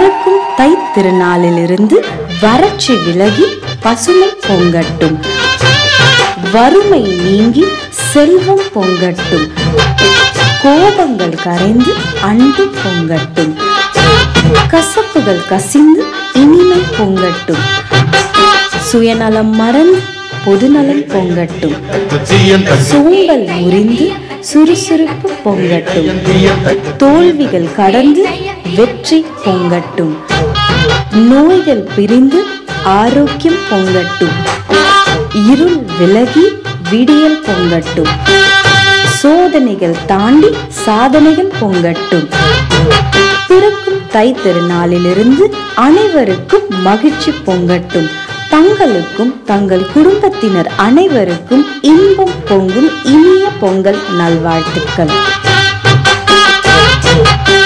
பிறக்கும் தை திருநாளிலிருந்து வறட்சி விலகி பசுமை பொங்கட்டும் வறுமை நீங்கி செல்வம் பொங்கட்டும் கோபங்கள் கரைந்து அன்பு பொங்கட்டும் கசப்புகள் கசிந்து இனிமை பொங்கட்டும் சுயநலம் மறந்து பொதுநலம் பொங்கட்டும் சோம்பல் முறிந்து சுறுசுறுப்பு பொங்கட்டும் தோல்விகள் கடந்து வெற்றி பொங்கட்டும் நோய்கள் பிரிந்து ஆரோக்கியம் பொங்கட்டும் இருள் விலகி விடியல் பொங்கட்டும் சோதனைகள் தாண்டி சாதனைகள் பொங்கட்டும் பிறக்கும் தை திருநாளிலிருந்து அனைவருக்கும் மகிழ்ச்சி பொங்கட்டும் தங்களுக்கும் தங்கள் குடும்பத்தினர் அனைவருக்கும் இன்பம் பொங்கும் இனிய பொங்கல் நல்வாழ்த்துக்கள்